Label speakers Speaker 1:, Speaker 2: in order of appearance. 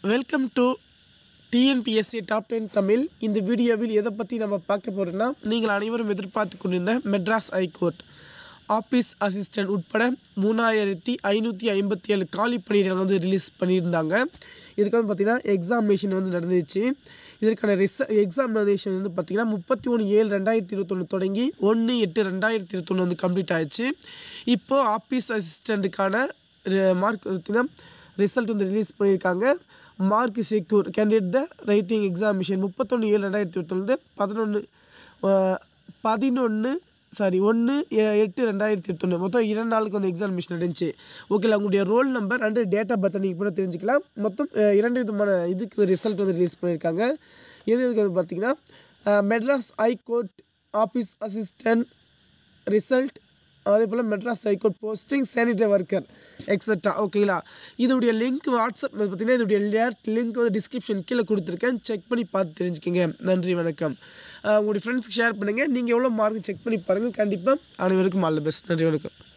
Speaker 1: welcome to TNPSC top ten Tamil இந்த வீடியோவில் எதை பற்றி நம்ம பார்க்க போகிறோம்னா நீங்கள் அனைவரும் எதிர்பார்த்து கொண்டிருந்த மெட்ராஸ் ஹைகோர்ட் ஆஃபீஸ் அசிஸ்டன்ட் உட்பட மூணாயிரத்தி ஐநூற்றி ஐம்பத்தி ஏழு காலி பணியிடங்கள் வந்து ரிலீஸ் பண்ணியிருந்தாங்க இதுக்கு வந்து பார்த்திங்கன்னா எக்ஸாமினேஷன் வந்து நடந்துச்சு இதற்கான ரிச எக்ஸாமினேஷன் வந்து பார்த்திங்கன்னா முப்பத்தி ஒன்று ஏழு ரெண்டாயிரத்தி இருபத்தொன்று தொடங்கி ஒன்று எட்டு ரெண்டாயிரத்தி இருபத்தொன்று வந்து கம்ப்ளீட் ஆயிடுச்சு இப்போது ஆஃபீஸ் அசிஸ்டண்ட்டுக்கான மார்க் பார்த்திங்கன்னா ரிசல்ட் வந்து ரிலீஸ் பண்ணியிருக்காங்க mark secure candidate the writing examination முப்பத்தொன்று ஏழு ரெண்டாயிரத்தி இருபத்தொன்று பதினொன்று பதினொன்று சாரி ஒன்று எட்டு ரெண்டாயிரத்தி இருபத்தொன்று மொத்தம் இரண்டு நாளுக்கு வந்து எக்ஸாமினேஷன் நடந்துச்சு ஓகேல உங்களுடைய roll number and date of பர்த்தை நீங்கள் கூட தெரிஞ்சுக்கலாம் மொத்தம் அஹ், இரண்டு விதமான இதுக்கு ரிசல்ட் வந்து ரிலீஸ் பண்ணியிருக்காங்க எது எதுக்கு வந்து பார்த்தீங்கன்னா Madras high court office assistant result அதே போல் Madras high court posting sanitary worker extra ஓகேங்களா இதோடைய லிங்க் வாட்ஸ்அப் பார்த்தீங்கன்னா இதோடைய டேரக்ட் லிங்க் வந்து டிஸ்கிரிப்ஷன் கீழே கொடுத்துருக்கேன் செக் பண்ணி பார்த்து தெரிஞ்சுக்கோங்க நன்றி வணக்கம் அஹ் உங்களுடைய ஃப்ரெண்ட்ஸ்க்கு ஷேர் பண்ணுங்கள் நீங்கள் எவ்வளோ மார்க் செக் பண்ணி பாருங்கள் கண்டிப்பாக அனைவருக்கும் ஆல் த பெஸ்ட் நன்றி வணக்கம்